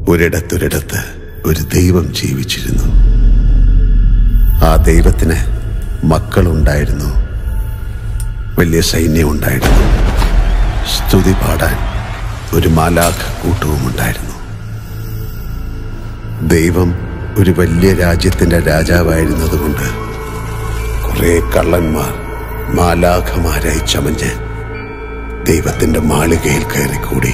ഒരിടത്തൊരിടത്ത് ഒരു ദൈവം ജീവിച്ചിരുന്നു ആ ദൈവത്തിന് മക്കളുണ്ടായിരുന്നു വലിയ സൈന്യമുണ്ടായിരുന്നു സ്തുതി പാടാൻ ഒരു മാലാഖ കൂട്ടവും ഉണ്ടായിരുന്നു ദൈവം ഒരു വലിയ രാജ്യത്തിന്റെ രാജാവായിരുന്നതുകൊണ്ട് കുറെ കള്ളന്മാർ മാലാഖമാരായി ചമഞ്ഞ് ദൈവത്തിന്റെ മാളികയിൽ കയറിക്കൂടി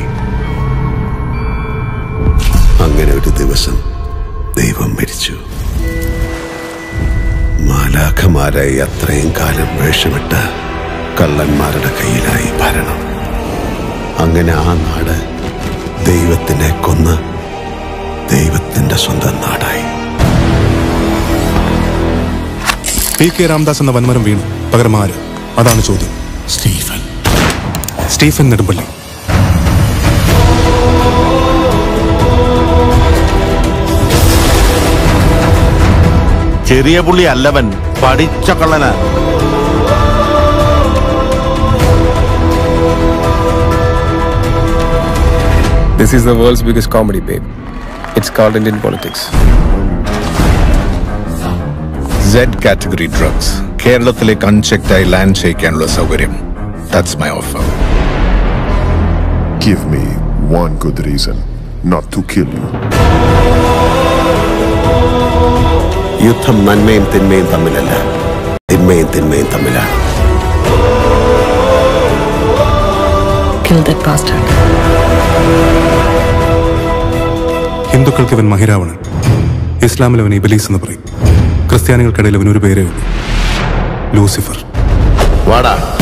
അങ്ങനെ ഒരു ദിവസം ദൈവം മരിച്ചു മാലാഖമാരായി അത്രയും കാലം വേഷമിട്ട കള്ളന്മാരുടെ കയ്യിലായി ഭരണം അങ്ങനെ ആ നാട് ദൈവത്തിനെ കൊന്ന് ദൈവത്തിന്റെ സ്വന്തം നാടായി പി കെ രാംദാസ് എന്ന വൻമരം വീണു പകരം ആര് അതാണ് ചോദ്യം സ്റ്റീഫൻ സ്റ്റീഫൻ നെടുമ്പള്ളി ചെറിയ പുള്ളി അല്ലവൻ പഠിച്ച കള്ളന This is the world's biggest comedy, babe. It's called Indian politics. Z category drugs കേരളത്തിലേക്ക് അൺചെക്ഡായി ലാൻഡ് ചെയ്യിക്കാനുള്ള സൗകര്യം that's my offer Give me one good reason not to kill you. യുദ്ധം നന്മയും തിന്മയും തമ്മിലല്ല തിന്മയും തിന്മയും തമ്മിലാണ് Kill that bastard. ഹിന്ദുക്കൾക്ക് ഇവൻ മഹിരാവണൻ ഇസ്ലാമിൽ അവൻ ഇബലീസ് എന്ന് പറയും ക്രിസ്ത്യാനികൾക്കിടയിൽ അവൻ ഒരു പേരേ ഉള്ളൂ ലൂസിഫർ വാടാ